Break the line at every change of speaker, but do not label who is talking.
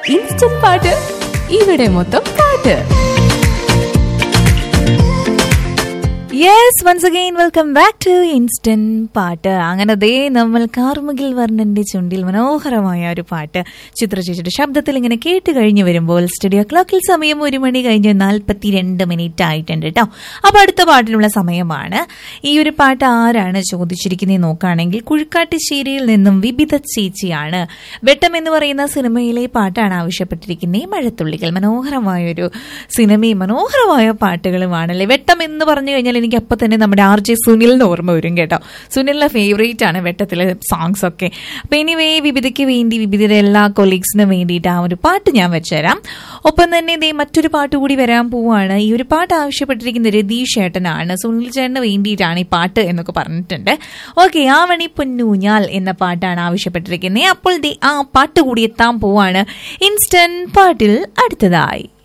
instant പാട്ട് ഇവിടെ മൊത്തം പാട്ട്
yes once again welcome back to instant പാട്ട് അങ്ങനെ ദേ നമ്മൾ കാർമുകിൽ വർണ്ണന്റെ ചുണ്ടിൽ മനോഹരമായ ഒരു പാട്ട് ചിത്രചേച്ചിയുടെ ശബ്ദത്തിൽ ഇങ്ങനെ കേട്ട് കഴിഞ്ഞു വരുമ്പോൾ സ്റ്റുഡിയോ ക്ലോക്കിൽ സമയം ഒരു മണി കഴിഞ്ഞ് നാൽപ്പത്തിരണ്ട് മിനിറ്റ് ആയിട്ടുണ്ട് കേട്ടോ അപ്പൊ അടുത്ത പാട്ടിനുള്ള സമയമാണ് ഈ ഒരു പാട്ട് ആരാണ് ചോദിച്ചിരിക്കുന്നത് നോക്കുകയാണെങ്കിൽ കുഴിക്കാട്ടുശ്ശേരിയിൽ നിന്നും വിവിധ ചേച്ചിയാണ് വെട്ടം എന്ന് പറയുന്ന സിനിമയിലെ പാട്ടാണ് ആവശ്യപ്പെട്ടിരിക്കുന്നത് ഈ മഴത്തുള്ളികൾ മനോഹരമായ ഒരു സിനിമയും മനോഹരമായ പാട്ടുകളുമാണല്ലേ വെട്ടം എന്ന് പറഞ്ഞു കഴിഞ്ഞാൽ എനിക്ക് അപ്പൊ തന്നെ നമ്മുടെ ആർ ജെ സുനിലിന് ഓർമ്മ വരും കേട്ടോ സുനിലിന്റെ ഫേവറേറ്റ് ആണ് വെട്ടത്തിലെ സോങ്സ് ഒക്കെ അപ്പൊ എനിവേ വിവിധയ്ക്ക് വേണ്ടി വിവിധയുടെ എല്ലാ കൊലീഗ്സിനും വേണ്ടിയിട്ട് ആ ഒരു പാട്ട് ഞാൻ വെച്ചുതരാം ഒപ്പം തന്നെ ഇതേ മറ്റൊരു പാട്ട് കൂടി വരാൻ പോവാണ് ഈ ഒരു പാട്ട് ആവശ്യപ്പെട്ടിരിക്കുന്ന രതീഷ് ചേട്ടനാണ് സുനിൽ ചേട്ടന് വേണ്ടിയിട്ടാണ് ഈ പാട്ട് എന്നൊക്കെ പറഞ്ഞിട്ടുണ്ട് ഓക്കെ ആ വണി പൊന്നൂഞ്ഞാൽ എന്ന പാട്ടാണ് ആവശ്യപ്പെട്ടിരിക്കുന്നത് അപ്പോൾ ദേ ആ പാട്ട് കൂടി എത്താൻ പോവാണ് ഇൻസ്റ്റന്റ് പാട്ടിൽ അടുത്തതായി